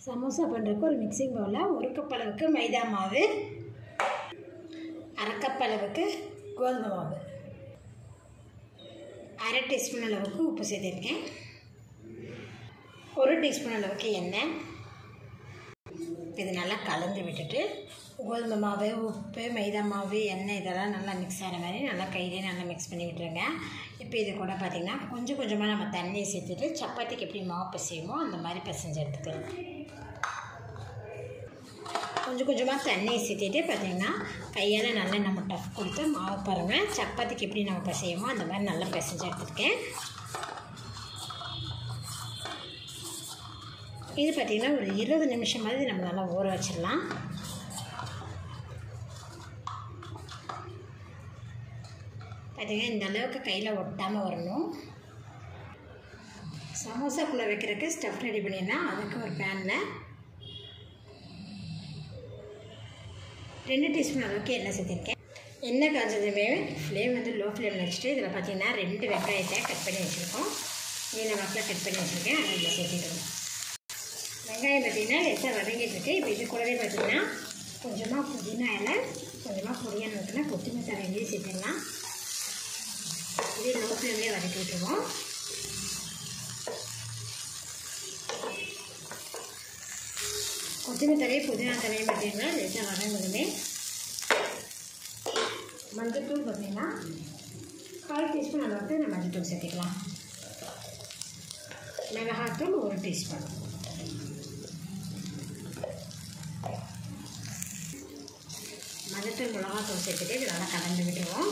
சமோசா பண்ணுறதுக்கு ஒரு மிக்சிங் பவுலில் ஒரு கப் அளவுக்கு மைதா மாவு அரை கப் அளவுக்கு கோதுமை மாவு அரை டீஸ்பூன் அளவுக்கு உப்பு சேர்த்துருக்கேன் ஒரு டீஸ்பூன் அளவுக்கு எண்ணெய் இது நல்லா கலந்து விட்டுட்டு கோதுமை மாவு உப்பு மைதா மாவு எண்ணெய் இதெல்லாம் நல்லா மிக்ஸ் ஆகிற மாதிரி நல்லா கையிலே நல்லா மிக்ஸ் பண்ணி விட்டுருங்க இப்போ இது கூட பார்த்திங்கன்னா கொஞ்சம் கொஞ்சமாக நம்ம தண்ணியை சேர்த்துட்டு சப்பாத்திக்கு எப்படி மாவு பிசையுமோ அந்த மாதிரி பிசைஞ்சு எடுத்துக்கலாம் கொஞ்சம் கொஞ்சமாக தண்ணியை சேர்த்துட்டு பார்த்திங்கன்னா கையால் நல்லா நம்ம டஃப் கொடுத்து மாவு பாருங்கள் சப்பாத்திக்கு எப்படி நம்ம பிசையுமோ அந்த மாதிரி நல்லா பிசைஞ்சு எடுத்துருக்கேன் இது பார்த்திங்கன்னா ஒரு இருபது நிமிஷம் மாதிரி நம்ம நல்லா ஊற வச்சிடலாம் பார்த்திங்கன்னா இந்த அளவுக்கு கையில் ஒட்டாமல் வரணும் சமோசாக்குள்ளே வைக்கிறதுக்கு ஸ்டஃப் ரெடி பண்ணிடலாம் அதுக்கு ஒரு பேனில் ரெண்டு டீஸ்பூன் அளவுக்கு எண்ணெய் சேர்த்திருக்கேன் எண்ணெய் காய்ச்சதுமே ஃப்ளேம் வந்து லோ ஃப்ளேமில் வச்சுட்டு இதில் பார்த்தீங்கன்னா ரெண்டு வெங்காயத்தை கட் பண்ணி வச்சுருக்கோம் நீல வாக்கில் கட் பண்ணி வச்சுருக்கேன் அதை இதில் சேர்த்திடுவோம் வெங்காயம் பார்த்திங்கன்னா லேசாக வதங்கிட்டு இருக்கு இப்போ இது கூடவே பார்த்திங்கன்னா கொஞ்சமாக புதினா இலை கொஞ்சமாக பொடியான ஊற்றினா கொத்தமல்லி தரையிலேயே சேர்த்துடலாம் இதே லோ ஃப்ளேம்லேயே வதக்கி விட்டுருவோம் கொத்தமல்லி தரையை புதினா தரையும் பார்த்தீங்கன்னா லேசாக வதங்குதுமே மஞ்சள்தூள் பார்த்தீங்கன்னா கால் டீஸ்பூன் அளவுக்கு நம்ம மஞ்சள்தூள் சேர்த்துக்கலாம் மிளகாத்தூள் ஒரு டீஸ்பூன் மஞ்சத்தூள் மிளகாத்தூள் சேர்த்துட்டு இது நல்லா கலந்து விட்டுருவோம்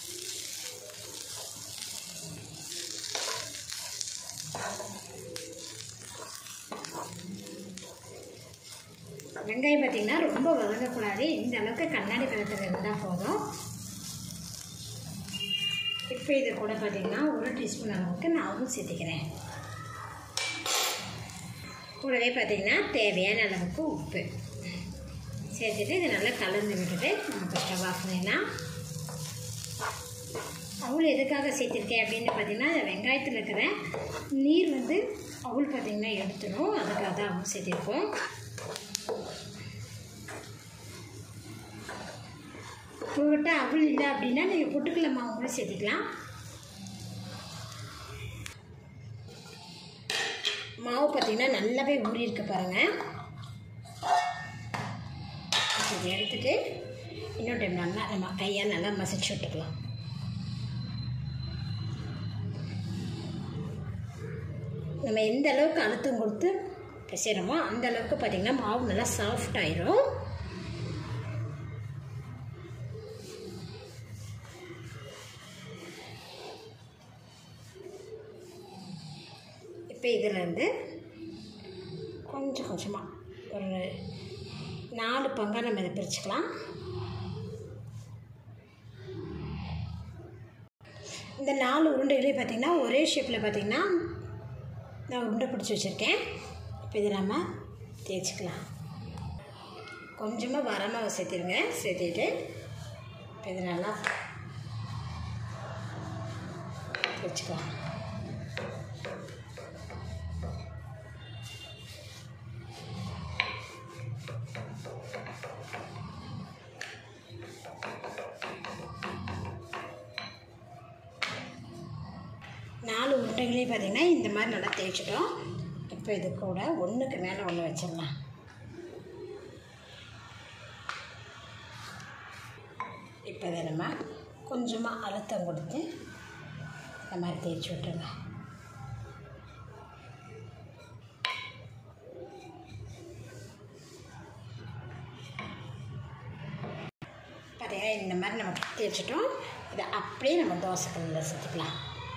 வெங்காயம் பார்த்திங்கன்னா ரொம்ப வதங்கக்கூடாது இந்த அளவுக்கு கண்ணாடி பழத்தில் இருந்தால் போதும் இப்போ இது கூட பார்த்திங்கன்னா ஒரு டீஸ்பூன் அளவுக்கு நான் அவரும் சேர்த்துக்கிறேன் கூடவே பார்த்திங்கன்னா தேவையான அளவுக்கு உப்பு சேர்த்துட்டு இதை நல்லா கலந்து விட்டுட்டு நம்ம ஸ்டவ் ஆஃப் பண்ணிடலாம் அவுள் எதுக்காக சேர்த்துருக்கேன் அப்படின்னு பார்த்தீங்கன்னா அந்த வெங்காயத்தில் இருக்கிற நீர் வந்து அவுள் பார்த்திங்கன்னா எடுத்துடும் அதுக்காக தான் அவுள் சேர்த்திருக்கோம் உங்கள்கிட்ட அவள் இல்லை அப்படின்னா நீங்கள் பொட்டுக்கடலை மாவு கூட சேர்த்துக்கலாம் மாவு பார்த்திங்கன்னா நல்லாவே ஊறி இருக்கு பாருங்கள் இதை எடுத்துட்டு இன்னொரு டைம் நல்லா நம்ம கையால் நல்லா மசிச்சு விட்டுக்கலாம் நம்ம எந்த அளவுக்கு அழுத்தம் கொடுத்து பிசைகிறோமோ அந்த அளவுக்கு பார்த்திங்கன்னா மாவு நல்லா சாஃப்ட் ஆயிரும் இப்போ இதிலேருந்து கொஞ்சம் கொஞ்சமாக ஒரு நாலு பங்காக நம்ம இதை பிரிச்சுக்கலாம் இந்த நாலு உருண்டைகளையும் பார்த்திங்கன்னா ஒரே ஷேப்பில் பார்த்திங்கன்னா நான் உருண்டை பிடிச்சி வச்சுருக்கேன் இப்போ இதை நம்ம தேய்ச்சிக்கலாம் கொஞ்சமாக வரமாவை சேர்த்திருங்க சேர்த்திட்டு இப்போ இது நல்லா தேய்ச்சிக்கலாம் நாலு உருண்டைகளையும் பார்த்திங்கன்னா இந்த மாதிரி நல்லா தேய்ச்சிட்டோம் இப்போ இது கூட ஒன்றுக்கு மேலே ஒன்று வச்சிடலாம் இப்போ இதை நம்ம கொஞ்சமாக அழுத்தம் கொடுத்து இந்த மாதிரி தேய்ச்சி விட்டுருங்க பார்த்தீங்கன்னா இந்த மாதிரி நம்ம தேய்ச்சிட்டோம் இதை அப்படியே நம்ம தோசை கல்லில் சுற்றிக்கலாம்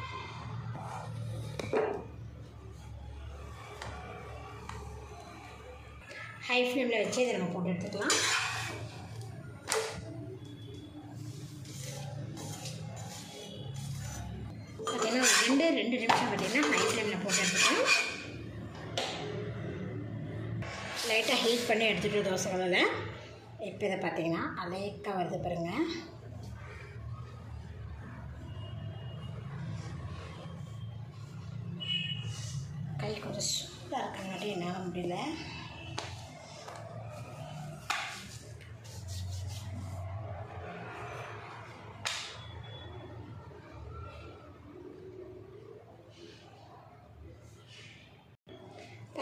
ஹை ஃப்ளேமில் வச்சு இதை நம்ம போட்டு எடுத்துக்கலாம் பார்த்தீங்கன்னா ஒரு ரெண்டு ரெண்டு நிமிஷம் பார்த்தீங்கன்னா ஹை ஃப்ளேமில் போட்டு எடுத்துக்கலாம் லைட்டாக ஹீட் பண்ணி எடுத்துகிட்டு தோசை கல்லில் இப்போ இதை பார்த்தீங்கன்னா அலைக்காக வருது பாருங்கள் கை கொஞ்சம் சூடாக இருக்கங்காட்டி என்னால் முடியல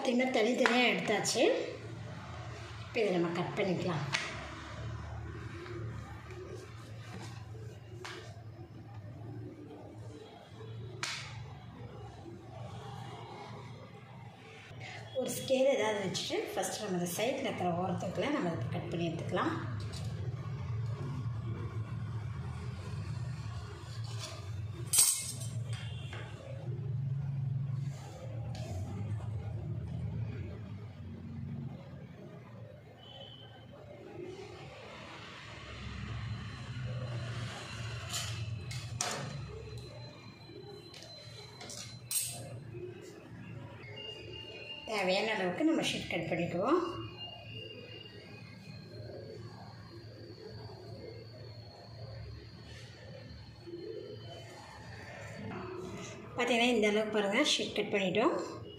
பார்த்திங்கன்னா தனித்தனியாக எடுத்தாச்சு இப்போ இதை நம்ம கட் பண்ணிக்கலாம் ஒரு ஸ்கேல் ஏதாவது வச்சுட்டு ஃபஸ்ட்டு நம்ம இந்த சைடில் இருக்கிற ஓரத்துக்குள்ளே நம்ம அதை கட் பண்ணி எடுத்துக்கலாம் தேவையான அளவுக்கு நம்ம ஷீட் கட் பண்ணிக்குவோம் பார்த்தீங்கன்னா இந்த அளவுக்கு பாருங்கள் ஷீட் கட் பண்ணிட்டோம்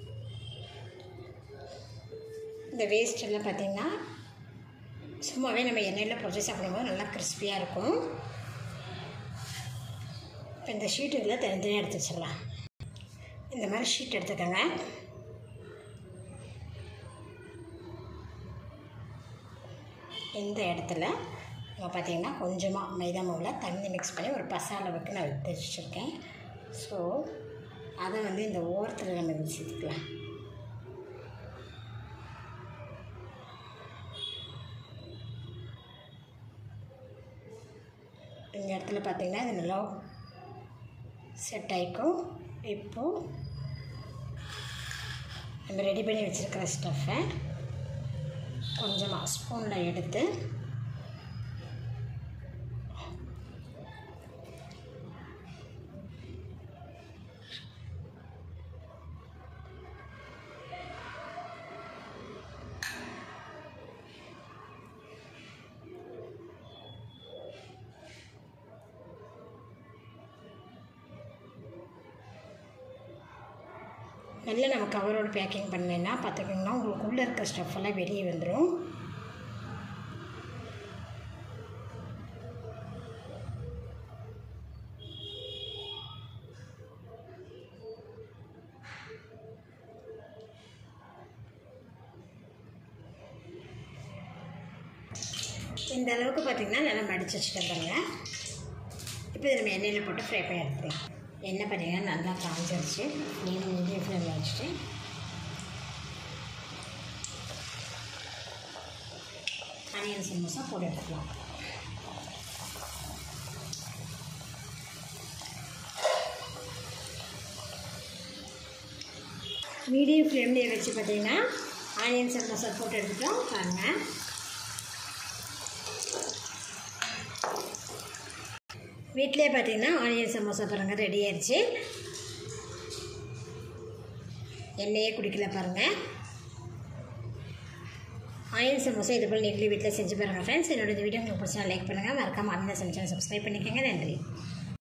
இந்த வேஸ்ட் எல்லாம் பார்த்தீங்கன்னா சும்மாவே நம்ம எண்ணெயில் பொறிச்சு சாப்பிடும்போது நல்லா கிறிஸ்பியாக இருக்கும் இப்போ இந்த ஷீட் இதில் தனித்தனியாக எடுத்து வச்சிடலாம் இந்த மாதிரி ஷீட் எடுத்துக்கோங்க இந்த இடத்துல நம்ம பார்த்திங்கன்னா கொஞ்சமாக மைதா மாவில் தண்ணி மிக்ஸ் பண்ணி ஒரு பச அளவுக்கு நான் எடுத்து வச்சுருக்கேன் ஸோ அதை வந்து இந்த ஓரத்தில் நம்ம இது சேர்த்துக்கலாம் இந்த இடத்துல பார்த்திங்கன்னா இது நல்லா செட் ஆகிக்கும் இப்போது நம்ம ரெடி பண்ணி வச்சுருக்கிற ஸ்டஃப்பை கொஞ்சமாக ஸ்பூனில் எடுத்து நல்லா நம்ம கவரோடு பேக்கிங் பண்ணலைன்னா பார்த்துக்கிங்கன்னா உங்களுக்கு உள்ளே இருக்க ஸ்டஃப் எல்லாம் வெளியே வந்துடும் இந்த அளவுக்கு பார்த்திங்கன்னா நல்லா மடித்து வச்சுட்டு பாருங்க இப்போ இதை நம்ம எண்ணெயில் போட்டு ஃப்ரை பண்ணி எடுத்துக்கலாம் எண்ணெய் பார்த்திங்கன்னா நல்லா காஞ்சிருச்சு மீன் மீடியம் ஃப்ளேமில் வச்சுட்டு ஆனியன் சமோசா போட்டு எடுத்துக்கலாம் மீடியம் ஃப்ளேம்லேயே வச்சு பார்த்தீங்கன்னா ஆனியன் சமோசா போட்டு எடுத்துட்டோம் பாருங்கள் வீட்டிலே பார்த்தீங்கன்னா ஆனியன் சமோசா பாருங்கள் ரெடி ஆயிடுச்சு எண்ணெயே குடிக்கல பாருங்கள் ஆனியன் சமோசா இது போல் நீங்களே வீட்டில் செஞ்சு பாருங்கள் ஃப்ரெண்ட்ஸ் என்னோட இந்த வீடியோ உங்களுக்கு பிடிச்சா லைக் பண்ணுங்கள் மறக்காமல் அந்த சமைச்சா சப்ஸ்கிரைப் பண்ணிக்கோங்க நன்றி